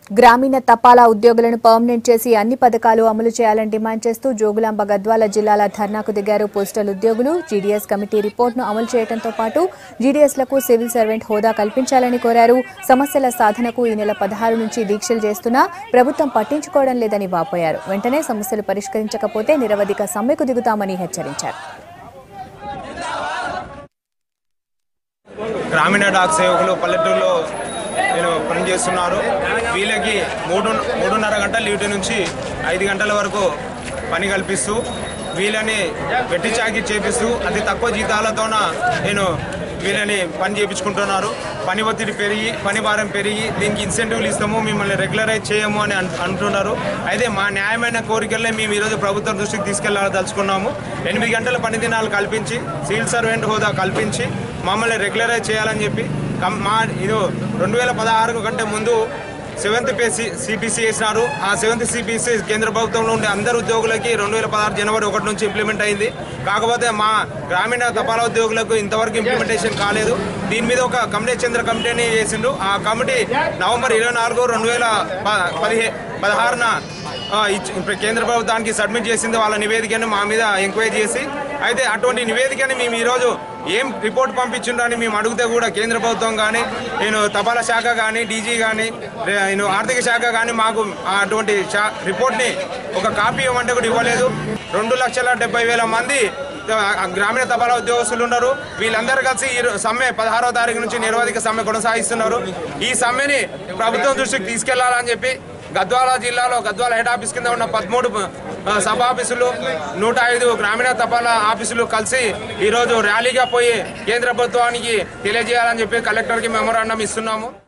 గ్రామీణ తపాలా ఉద్యోగులను పర్మనెంట్ చేసి అన్ని పథకాలు అమలు చేయాలని డిమాండ్ చేస్తూ జోగులాంబ గద్వాల జిల్లాల ధర్నాకు దిగారు పోస్టల్ ఉద్యోగులు జీడీఎస్ కమిటీ రిపోర్టును అమలు చేయడంతో పాటు జీడీఎస్లకు సివిల్ సర్వెంట్ హోదా కల్పించాలని కోరారు సమస్యల సాధనకు ఈ నెల పదహారు నుంచి దీక్షలు చేస్తున్నా ప్రభుత్వం పట్టించుకోవడం లేదని వాపోయారు వెంటనే సమస్యలు పరిష్కరించకపోతే నిరవధిక సమ్మెకు దిగుతామని హెచ్చరించారు గ్రామీణ డాక్ సేవకులు పల్లెటూరులో నేను పనిచేస్తున్నారు వీళ్ళకి మూడు మూడున్నర గంటల డ్యూటీ నుంచి ఐదు గంటల వరకు పని కల్పిస్తూ వీళ్ళని వెట్టి చాకి చేపిస్తూ అతి తక్కువ జీతాలతోన నేను వీళ్ళని పని చేయించుకుంటున్నారు పని ఒత్తిడి పెరిగి పని భారం పెరిగి దీనికి ఇన్సెంటివ్లు ఇస్తాము మిమ్మల్ని రెగ్యులరైజ్ చేయము అని అన్- అంటున్నారు అయితే మా న్యాయమైన కోరికలనే మేము ఈరోజు ప్రభుత్వం దృష్టికి తీసుకెళ్లాలదలుచుకున్నాము ఎనిమిది గంటల పని దినాలు కల్పించి సివిల్ సర్వెంట్ హోదా కల్పించి మమ్మల్ని రెగ్యులరైజ్ చేయాలని చెప్పి కం- మా ఇది రెండు వేల పదహారు కంటే ముందు సెవెంత్ పే సిపిసి వేసినారు ఆ సెవెంత్ సిపిసి కేంద్ర ప్రభుత్వంలో ఉండే అందరు ఉద్యోగులకి రెండు వేల పదహారు జనవరి ఒకటి నుంచి ఇంప్లిమెంట్ అయింది కాకపోతే మా గ్రామీణ తపాలా ఉద్యోగులకు ఇంతవరకు ఇంప్లిమెంటేషన్ కాలేదు దీని మీద ఒక కమిటీ చంద్ర కమిటీని చేసిండు ఆ కమిటీ నవంబర్ ఇరవై నాలుగు రెండు వేల ప- పదిహే పదహారున ఆ, ఇచ్చి- ఇప్పుడు కేంద్ర ప్రభుత్వానికి సబ్మిట్ చేసింది వాళ్ళ నివేదికను మా మీద ఎంక్వైరీ చేసి అయితే అటువంటి నివేదికని మేము ఈరోజు ఏం రిపోర్ట్ పంపించిండ్రు అని మేము అడిగితే కూడా కేంద్ర ప్రభుత్వం కానీ నేను తపాలా శాఖ కానీ డీజీ కానీ నేను ఆర్థిక శాఖ కానీ మాకు అటువంటి శా రిపోర్ట్ని ఒక కాపీ ఇవ్వమంటే కూడా ఇవ్వలేదు రెండు లక్షల డెబ్బై వేల మంది ఆ, గ్రామీణ తపాలా ఉద్యోగస్తులు ఉన్నారు వీళ్ళందరూ కలిసి ఈ రో- సమ్మె పదహారవ తారీఖు నుంచి నిరవధిక సమ్మె కొనసాగిస్తున్నారు ఈ సమ్మెని ప్రభుత్వం దృష్టికి తీసుకెళ్లాలని చెప్పి గద్వాల జిల్లాలో గద్వాల హెడ్ ఆఫీస్ కింద ఉన్న పదమూడు ఆ, సబ్ ఆఫీసులు నూట ఐదు గ్రామీణ తపాలా ఆఫీసులు కలిసి ఈరోజు ర్యాలీగా పోయి కేంద్ర ప్రభుత్వానికి తెలియజేయాలని చెప్పి కలెక్టర్కి మెమోరాండం ఇస్తున్నాము